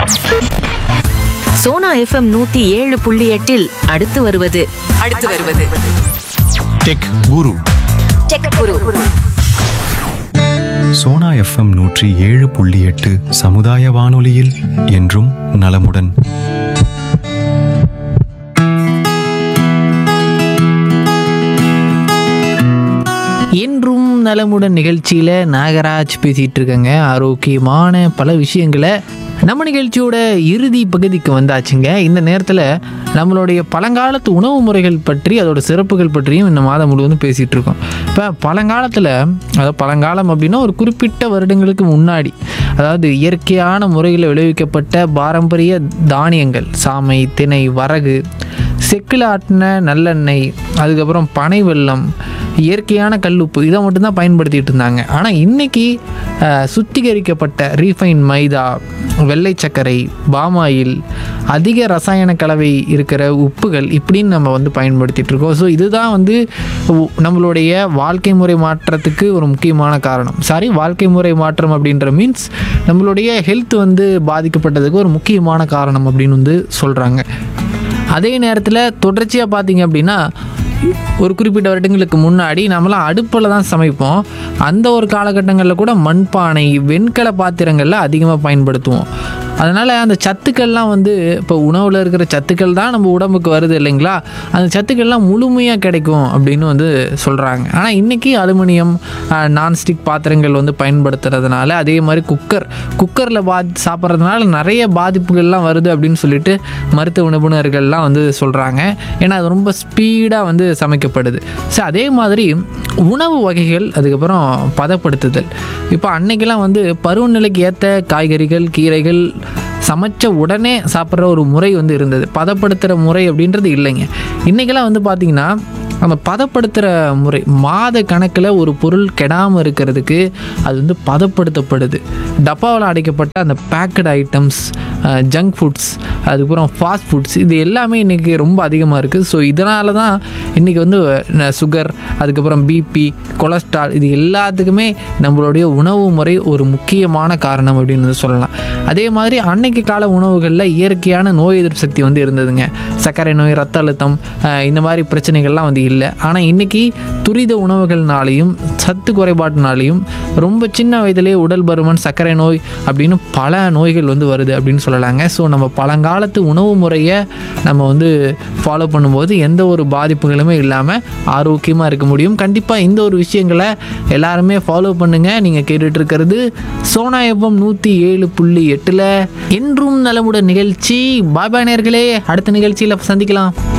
Sona FM நூத்தி ஏழு புள்ளி எட்டில் அடுத்து வருவது அடுத்து வருவது டெக் குரு சோனா எஃப்எம் நூற்றி ஏழு புள்ளி எட்டு சமுதாய வானொலியில் என்றும் நலமுடன் என்றும் நலமுடன் நிகழ்ச்சியில் நாகராஜ் பேசிகிட்டு இருக்கேங்க ஆரோக்கியமான பல விஷயங்களை நம்ம நிகழ்ச்சியோட இறுதி பகுதிக்கு வந்தாச்சுங்க இந்த நேரத்தில் நம்மளுடைய பழங்காலத்து உணவு முறைகள் பற்றி அதோட சிறப்புகள் பற்றியும் இந்த மாதம் முழுவதும் பேசிகிட்டு இருக்கோம் இப்போ பழங்காலத்தில் அதாவது பழங்காலம் அப்படின்னா ஒரு குறிப்பிட்ட வருடங்களுக்கு முன்னாடி அதாவது இயற்கையான முறையில் விளைவிக்கப்பட்ட பாரம்பரிய தானியங்கள் சாமை திணை வரகு செக்கில் ஆட்டின நல்லெண்ணெய் அதுக்கப்புறம் பனை வெல்லம் இயற்கையான கல்லுப்பு இதை மட்டும்தான் பயன்படுத்திட்டு இருந்தாங்க ஆனால் இன்றைக்கி சுத்திகரிக்கப்பட்ட ரீஃபைன் மைதா வெள்ளை சர்க்கரை பாமாயில் அதிக ரசாயன கலவை இருக்கிற உப்புகள் இப்படின்னு நம்ம வந்து பயன்படுத்திட்டு இருக்கோம் ஸோ இதுதான் வந்து உ- நம்மளுடைய வாழ்க்கை முறை மாற்றத்துக்கு ஒரு முக்கியமான காரணம் சாரி வாழ்க்கை முறை மாற்றம் அப்படின்ற மீன்ஸ் நம்மளுடைய ஹெல்த் வந்து பாதிக்கப்பட்டதுக்கு ஒரு முக்கியமான காரணம் அப்படின்னு வந்து சொல்கிறாங்க அதே நேரத்தில் தொடர்ச்சியாக பார்த்தீங்க அப்படின்னா ஒரு குறிப்பிட்ட வருடங்களுக்கு முன்னாடி நம்மலாம் அடுப்பில் தான் சமைப்போம் அந்த ஒரு காலகட்டங்களில் கூட மண்பானை வெண்கல பாத்திரங்களில் அதிகமாக பயன்படுத்துவோம் அதனால் அந்த சத்துக்கள்லாம் வந்து இப்போ உணவில் இருக்கிற சத்துக்கள் தான் நம்ம உடம்புக்கு வருது இல்லைங்களா அந்த சத்துக்கள்லாம் முழுமையாக கிடைக்கும் அப்படின்னு வந்து சொல்கிறாங்க ஆனால் இன்றைக்கி அலுமினியம் நான்ஸ்டிக் பாத்திரங்கள் வந்து பயன்படுத்துறதுனால அதே மாதிரி குக்கர் குக்கரில் பா சாப்பிட்றதுனால நிறைய பாதிப்புகள்லாம் வருது அப்படின்னு சொல்லிட்டு மருத்துவ நிபுணர்கள்லாம் வந்து சொல்கிறாங்க ஏன்னா அது ரொம்ப ஸ்பீடாக வந்து சமைக்கப்படுது ஸோ அதே மாதிரி உணவு வகைகள் அதுக்கப்புறம் பதப்படுத்துதல் இப்போ அன்னைக்கெல்லாம் வந்து பருவநிலைக்கு ஏற்ற காய்கறிகள் கீரைகள் சமைச்ச உடனே சாப்பிட்ற ஒரு முறை வந்து இருந்தது பதப்படுத்துகிற முறை அப்படின்றது இல்லைங்க இன்றைக்கெல்லாம் வந்து பார்த்திங்கன்னா அந்த பதப்படுத்துகிற முறை மாத கணக்கில் ஒரு பொருள் கெடாமல் இருக்கிறதுக்கு அது வந்து பதப்படுத்தப்படுது டப்பாவில் அடைக்கப்பட்ட அந்த பேக்கட் ஐட்டம்ஸ் ஜங்க் ஃபுட்ஸ் அதுக்கப்புறம் ஃபாஸ்ட் ஃபுட்ஸ் இது எல்லாமே இன்றைக்கி ரொம்ப அதிகமாக இருக்குது ஸோ இதனால தான் இன்றைக்கி வந்து சுகர் அதுக்கப்புறம் பிபி கொலஸ்ட்ரால் இது எல்லாத்துக்குமே நம்மளுடைய உணவு முறை ஒரு முக்கியமான காரணம் அப்படின்னு வந்து சொல்லலாம் அதே மாதிரி அன்னைக்கு கால உணவுகளில் இயற்கையான நோய் எதிர்ப்பு சக்தி வந்து இருந்ததுங்க சர்க்கரை நோய் ரத்த அழுத்தம் அஹ், இந்த மாதிரி பிரச்சனைகள்லாம் வந்து இல்லை ஆனால் இன்றைக்கி துரித உணவுகள்னாலையும் சத்து குறைபாட்டினாலையும் ரொம்ப சின்ன வயதிலேயே உடல் பருமன் சர்க்கரை நோய் அப்படின்னு பல நோய்கள் வந்து வருது அப்படின்னு சொல்லலாங்க ஸோ நம்ம பழங்காலத்து உணவு முறையை நம்ம வந்து ஃபாலோ பண்ணும்போது எந்த ஒரு பாதிப்புகளுமே இல்லாமல் ஆரோக்கியமாக இருக்க முடியும் கண்டிப்பாக இந்த ஒரு விஷயங்களை எல்லாருமே ஃபாலோ பண்ணுங்கள் நீங்கள் கேட்டுட்டு இருக்கிறது சோனா எஃப்எம் நூற்றி ஏழு புள்ளி எட்டில் என்றும் நலமுடன் நிகழ்ச்சி பாய் பாய் நேயர்களே அடுத்த நிகழ்ச்சியில் சந்திக்கலாம்